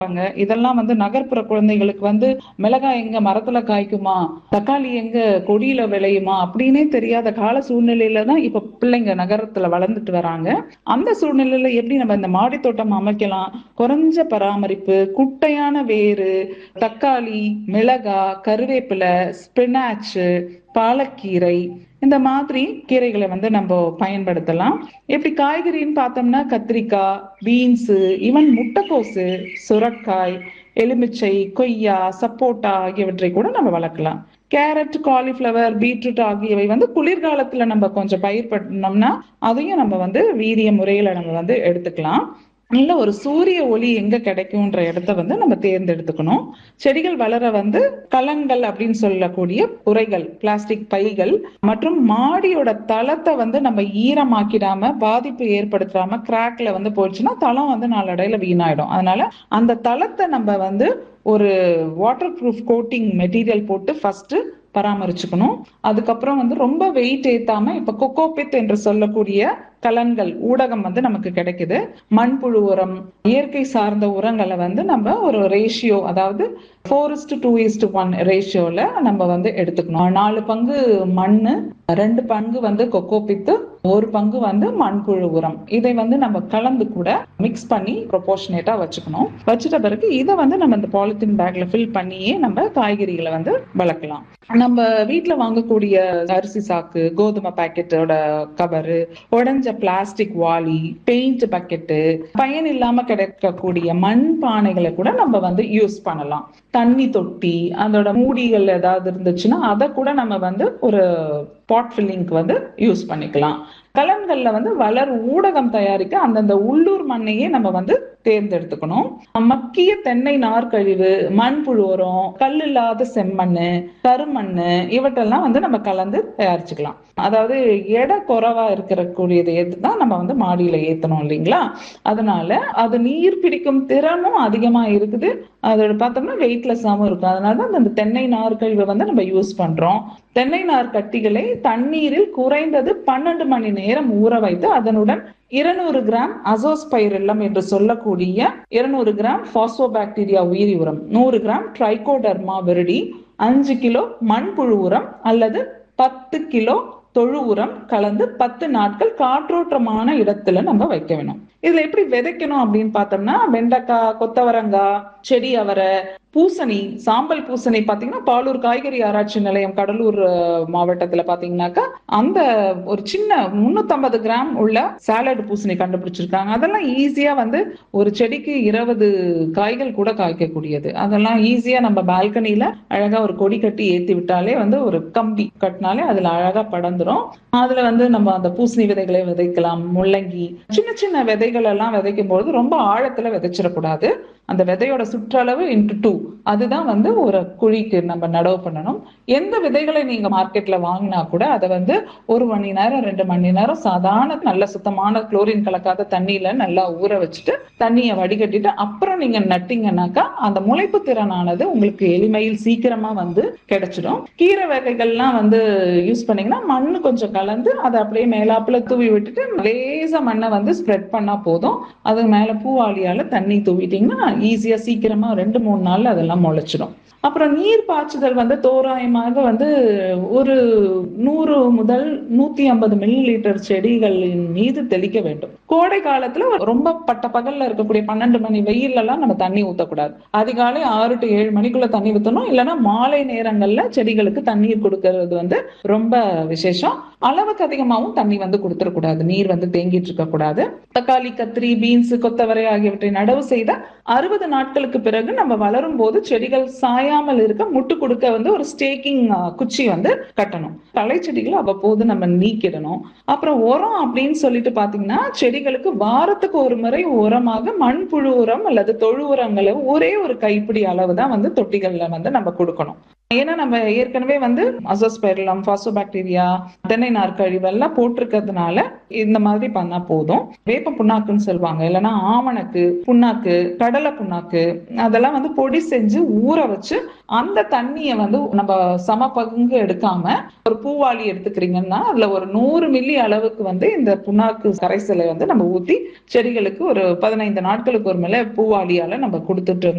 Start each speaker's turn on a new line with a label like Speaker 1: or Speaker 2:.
Speaker 1: பாங்க. இதெல்லாம் வந்து நகர்ப்புற குழந்தைகளுக்கு வந்து மிளகாய் எங்க மரத்துல காய்க்குமா? தக்காளி எங்க கொடியில விளையுமா? அப்படின்னே தெரியாத கால சூழ்நிலையில தான் இப்ப பிள்ளைங்க நகரத்துல வளர்ந்துட்டு வராங்க. அந்த சூழ்நிலையில எப்படி நம்ம இந்த மாடி தோட்டம் அமைக்கலாம்? குறைஞ்ச பராமரிப்பு, குட்டையான வேரு, தக்காளி, மிளகாய், கருவேப்பிலை, ஸ்பினாச், பாலக்கீரை இந்த மாதிரி கீரைகளை வந்து நம்ம பயன்படுத்தலாம். எப்படி காய்கறின்னு பார்த்தோம்னா கத்திரிக்காய், பீன்ஸ், ஈவன் முட்டைக்கோசு, சுரக்காய், எலுமிச்சை, கொய்யா, சப்போட்டா ஆகியவற்றை கூட நம்ம வளர்க்கலாம். கேரட், காலிஃப்ளவர், பீட்ரூட் ஆகியவை வந்து குளிர்காலத்துல நம்ம கொஞ்சம் பயிர் பண்ணோம்னா அதையும் நம்ம வந்து வீரிய முறையில நம்ம வந்து எடுத்துக்கலாம். நல்ல ஒரு சூரிய ஒளி எங்க கிடைக்கும்ன்ற இடத்த வந்து நம்ம தேர்ந்தெடுத்துக்கணும். செடிகள் வளர வந்து கலன்கள் அப்படின்னு சொல்லக்கூடிய உரைகள், பிளாஸ்டிக் பைகள் மற்றும் மாடியோட தளத்தை வந்து நம்ம ஈரமாக்கிடாம பாதிப்பு ஏற்படுத்தாம கிராக்ல வந்து போயிடுச்சுன்னா தளம் வந்து நாளடைவுல வீணாயிடும். அதனால அந்த தளத்தை நம்ம வந்து ஒரு வாட்டர் ப்ரூஃப் கோட்டிங் மெட்டீரியல் போட்டு ஃபர்ஸ்ட் பராமரிச்சுக்கணும். அதுக்கப்புறம் வந்து ரொம்ப வெயிட் ஏத்தாம இப்ப கொக்கோபித் என்று சொல்லக்கூடிய கலன்கள் ஊடகம் வந்து நமக்கு கிடைக்குது. மண்புழு உரம், இயற்கை சார்ந்த உரங்களை வந்து நம்ம ஒரு ரேஷியோ அதாவது four is to two is to one ரேஷியோல நம்ம வந்து எடுத்துக்கணும். நாலு பங்கு மண்ணு, ரெண்டு பங்கு வந்து கொக்கோபித்து, ஒரு பங்கு வந்து மண்புழு உரம். இதை வந்து நம்ம கலந்து கூட மிக்ஸ் பண்ணி ப்ரொபோர்ஷனேட்டா வச்சுக்கணும். வச்சுட்ட பிறகு இதை வந்து நம்ம இந்த பாலித்தீன் பேக்ல ஃபில் பண்ணியே நம்ம காய்கறிகளை வந்து வளர்க்கலாம். நம்ம வீட்ல வாங்கக்கூடிய அரிசி சாக்கு, கோதுமை பாக்கெட்டோட கவரு, உடைஞ்ச பிளாஸ்டிக் வாளி, பெயிண்ட் பக்கெட்டு, பயன் இல்லாம கிடைக்கக்கூடிய மண் பானைகளை கூட நம்ம வந்து யூஸ் பண்ணலாம். தண்ணி தொட்டி, அதோட மூடிகள் ஏதாவது இருந்துச்சுன்னா அதை கூட நம்ம வந்து ஒரு பாட் ஃபில்லிங்க்கு வந்து யூஸ் பண்ணிக்கலாம். கலன்கள்ல வந்து வளர் ஊடகம் தயாரிக்க அந்தந்த உள்ளூர் மண்ணையே நம்ம வந்து தேர்ந்தெடுத்துக்கணும். மக்கிய தென்னை நார்க்கழிவு, மண்புழு உரம், கல் இல்லாத செம்மண்ணு, கருமண்ணு இவற்றெல்லாம் வந்து நம்ம கலந்து தயாரிச்சுக்கலாம். அதாவது எடை குறைவா இருக்கிற கூடியதை ஏத்து தான் நம்ம வந்து மாடியில ஏத்தணும் இல்லைங்களா? அதனால அது நீர் பிடிக்கும் திறனும் அதிகமா இருக்குது. அதோட பார்த்தோம்னா வெயிட்லெஸ்ஸாவும் இருக்கும். அதனால தான் அந்த தென்னை நார்க்கழிவை வந்து நம்ம யூஸ் பண்றோம். தென்னை நார் கட்டிகளை தண்ணீரில் குறைந்தது பன்னெண்டு மணி நேரம் ஊற வைத்து அதனுடன் இருநூறு கிராம் அசோஸ்பைரில்லம் என்று சொல்லக்கூடிய இருநூறு கிராம் பாஸ்போபாக்டீரியா உயிரி உரம், நூறு கிராம் ட்ரைகோடர்மா விரிடி, அஞ்சு கிலோ மண்புழு உரம் அல்லது பத்து கிலோ தொழு உரம் கலந்து பத்து நாட்கள் காற்றோட்டமான இடத்துல நம்ம வைக்க வேணும். இதுல எப்படி விதைக்கணும் அப்படின்னு பார்த்தோம்னா வெண்டைக்காய், கொத்தவரங்காய், செடி அவரை, பூசணி, சாம்பல் பூசணி பாத்தீங்கன்னா பாலூர் காய்கறி ஆராய்ச்சி நிலையம் கடலூர் மாவட்டத்துல பாத்தீங்கன்னாக்கா அந்த ஒரு சின்ன முன்னூத்தம்பது கிராம் உள்ள சாலட் பூசணி கண்டுபிடிச்சிருக்காங்க. அதெல்லாம் ஈஸியா வந்து ஒரு செடிக்கு இருபது காய்கள் கூட காய்க்கக்கூடியது. அதெல்லாம் ஈஸியா நம்ம பால்கனில அழகா ஒரு கொடி கட்டி ஏத்தி விட்டாலே வந்து ஒரு கம்பி கட்டினாலே அதுல அழகா படர்ந்துரும். அதுல வந்து நம்ம அந்த பூசணி விதைகளை விதைக்கலாம். முள்ளங்கி சின்ன சின்ன விதைகள் எல்லாம் விதைக்கும் போது ரொம்ப ஆழத்துல விதைச்சிடக்கூடாது. அந்த விதையோட சுற்றளவு இன்டு டூ அதுதான் வந்து ஒரு குழிக்கு நம்ம நடவு பண்ணணும். எந்த விதைகளை நீங்க மார்க்கெட்ல வாங்கினா கூட அதை வந்து ஒரு மணி நேரம் ரெண்டு மணி நேரம் சாதாரண நல்ல சுத்தமான குளோரின் கலக்காத தண்ணியில நல்லா ஊற வச்சுட்டு தண்ணியை வடிகட்டிட்டு அப்புறம் நீங்க நட்டீங்கன்னாக்கா அந்த முளைப்பு திறனானது உங்களுக்கு எளிமையில் சீக்கிரமா வந்து கிடைச்சிடும். கீரை வகைகள்லாம் வந்து யூஸ் பண்ணீங்கன்னா மண்ணு கொஞ்சம் கலந்து அதை அப்படியே மேலாப்புல தூவி விட்டுட்டு லேசா மண்ணை வந்து ஸ்ப்ரெட் பண்ணா போதும். அது மேல பூவாளியால தண்ணி தூவிட்டீங்கன்னா ஈஸியா சீக்கிரமா ரெண்டு மூணு நாள்ல அதெல்லாம் முளைச்சிடும். அப்புறம் நீர் பாய்ச்சுதல் வந்து தோராயமாக வந்து ஒரு நூறு முதல் நூத்தி ஐம்பது மில்லி லிட்டர் செடிகளின் மீது தெளிக்க வேண்டும். கோடை காலத்துல ரொம்ப பட்ட பகல்ல இருக்கக்கூடிய பன்னெண்டு மணி வெயில்ல எல்லாம் நம்ம தண்ணி ஊத்தக்கூடாது. அதிகாலை ஆறு டு ஏழு மணிக்குள்ள தண்ணி ஊத்தணும். இல்லைன்னா மாலை நேரங்கள்ல செடிகளுக்கு தண்ணீர் கொடுக்கறது வந்து ரொம்ப விசேஷம். அளவுக்கு அதிகமாவும் தண்ணி வந்து கொடுத்துடக்கூடாது. நீர் வந்து தேங்கிட்டு இருக்க கூடாது. தக்காளி, கத்திரி, பீன்ஸ், கொத்தவரை ஆகியவற்றை நடவு செய்த அறுபது நாட்களுக்கு பிறகு நம்ம வளரும் போது செடிகள் சாயாமல் இருக்க முட்டு கொடுக்க வந்து ஒரு ஸ்டேக்கிங் குச்சி வந்து கட்டணும். களை செடிகளை அவ்வப்போது நம்ம நீக்கிடணும். அப்புறம் உரம் அப்படின்னு சொல்லிட்டு பாத்தீங்கன்னா செடிகளுக்கு வாரத்துக்கு ஒரு முறை உரமாக மண்புழு உரம் அல்லது தொழு உரங்களை ஒரே ஒரு கைப்பிடி அளவு தான் வந்து தொட்டிகள்ல வந்து நம்ம கொடுக்கணும். ஏன்னா நம்ம ஏற்கனவே வந்து அசோஸ்பெர்லம் பாக்டீரியா தென்னை நார் கழிவு எல்லாம் போட்டிருக்கிறதுனால இந்த மாதிரி பண்ணா போதும் வேப்ப புண்ணாக்குன்னு சொல்லுவாங்க இல்லைன்னா ஆவணக்கு புண்ணாக்கு கடலை புண்ணாக்கு அதெல்லாம் வந்து பொடி செஞ்சு ஊற வச்சு அந்த தண்ணியை வந்து நம்ம சம பங்கு எடுக்காம ஒரு பூவாளி எடுத்துக்கிறீங்கன்னா அதுல ஒரு நூறு மில்லி அளவுக்கு வந்து இந்த புண்ணாக்கு கரைசலை வந்து நம்ம ஊத்தி செடிகளுக்கு ஒரு பதினைந்து நாட்களுக்கு ஒரு மேல பூவாளியால நம்ம கொடுத்துட்டு